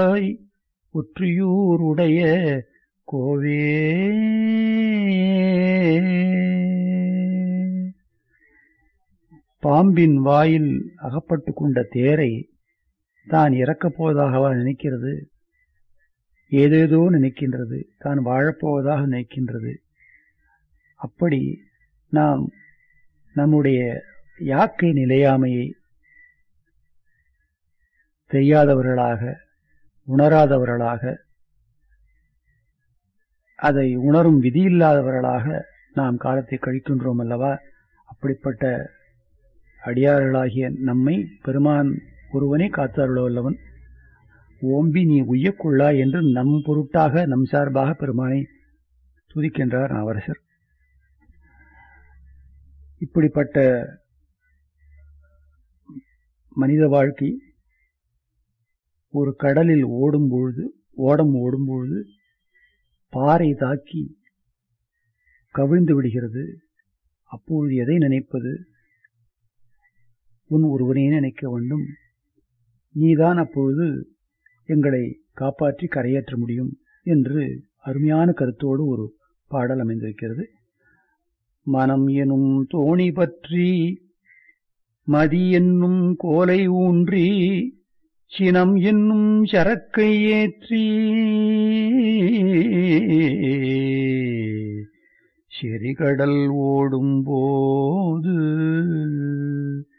ஒற்றியூருடைய கோவே பாம்பின் வாயில் அகப்பட்டு கொண்ட தேரை தான் இறக்கப் போவதாகவா நினைக்கிறது ஏதேதோ நினைக்கின்றது தான் வாழப்போவதாக நினைக்கின்றது அப்படி நாம் நம்முடைய யாக்கை நிலையாமையை தெரியாதவர்களாக உணராதவர்களாக அதை உணரும் விதியில்லாதவர்களாக நாம் காலத்தை கழிக்கின்றோம் அல்லவா அப்படிப்பட்ட அடியார்களாகிய நம்மை பெருமான் ஒருவனே காத்தருளவல்லவன் ஓம்பி நீ உய்யக்குள்ளா என்று நம் பொருட்டாக நம் சார்பாக பெருமானை துதிக்கின்றார் நவரசர் இப்படிப்பட்ட மனித வாழ்க்கை ஒரு கடலில் ஓடும் பொழுது ஓடம் ஓடும் பொழுது பாறை தாக்கி கவிழ்ந்து விடுகிறது அப்பொழுது எதை நினைப்பது உன் ஒருவனே நினைக்க வேண்டும் நீதான் அப்பொழுது எங்களை காப்பாற்றி கரையேற்ற முடியும் என்று அருமையான கருத்தோடு ஒரு பாடல் அமைந்திருக்கிறது மனம் எனும் தோணி பற்றி மதி என்னும் கோலை ஊன்றி சினம் என்னும் சரக்கை ஏற்றி செறிகடல் ஓடும் போது